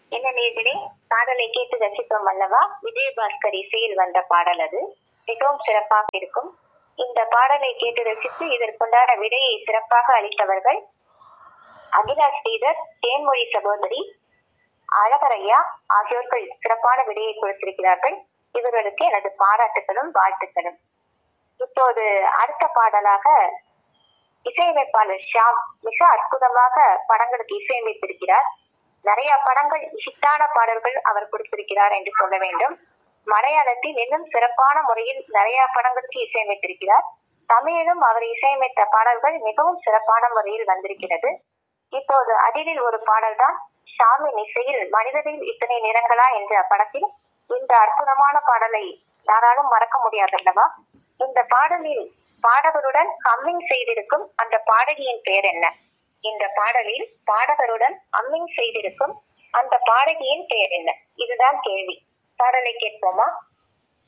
என்ன நேர்களே பாடலை கேட்டு ரசித்தோம் அல்லவா விஜயபாஸ்கர் இசையில் வந்த பாடல் அது மிகவும் சிறப்பாக இருக்கும் இந்த பாடலை கேட்டு ரசித்து இதற்குண்டான விடையை சிறப்பாக அளித்தவர்கள் அகிலா ஸ்ரீதர் தேன்மொழி சகோதரி அழகரையா ஆகியோர்கள் சிறப்பான விடையை கொடுத்திருக்கிறார்கள் இவர்களுக்கு எனது பாராட்டுகளும் வாழ்த்துக்களும் இப்போது அடுத்த பாடலாக இசையமைப்பாளர் ஷாம் மிக அற்புதமாக படங்களுக்கு இசையமைத்திருக்கிறார் நிறைய படங்கள் ஹிட்டான பாடல்கள் அவர் கொடுத்திருக்கிறார் என்று சொல்ல வேண்டும் மலையாளத்தில் இன்னும் சிறப்பான முறையில் நிறைய படங்களுக்கு இசையமைத்திருக்கிறார் தமிழிலும் அவர் இசையமைத்த பாடல்கள் மிகவும் சிறப்பான முறையில் வந்திருக்கிறது இப்போது அதிலில் ஒரு பாடல்தான் ஷாமின் இசையில் மனிதரில் இத்தனை நிறங்களா என்ற படத்தில் இந்த அற்புதமான பாடலை யாராலும் மறக்க முடியாதல்லவா இந்த பாடலில் பாடகருடன் கம்மிங் செய்திருக்கும் அந்த பாடகியின் பெயர் என்ன இந்த பாடலில் பாடகருடன் அம்மிங் செய்திருக்கும் அந்த பாடகியின் பெயர் என்ன இதுதான் கேள்வி பாடலை கேட்போமா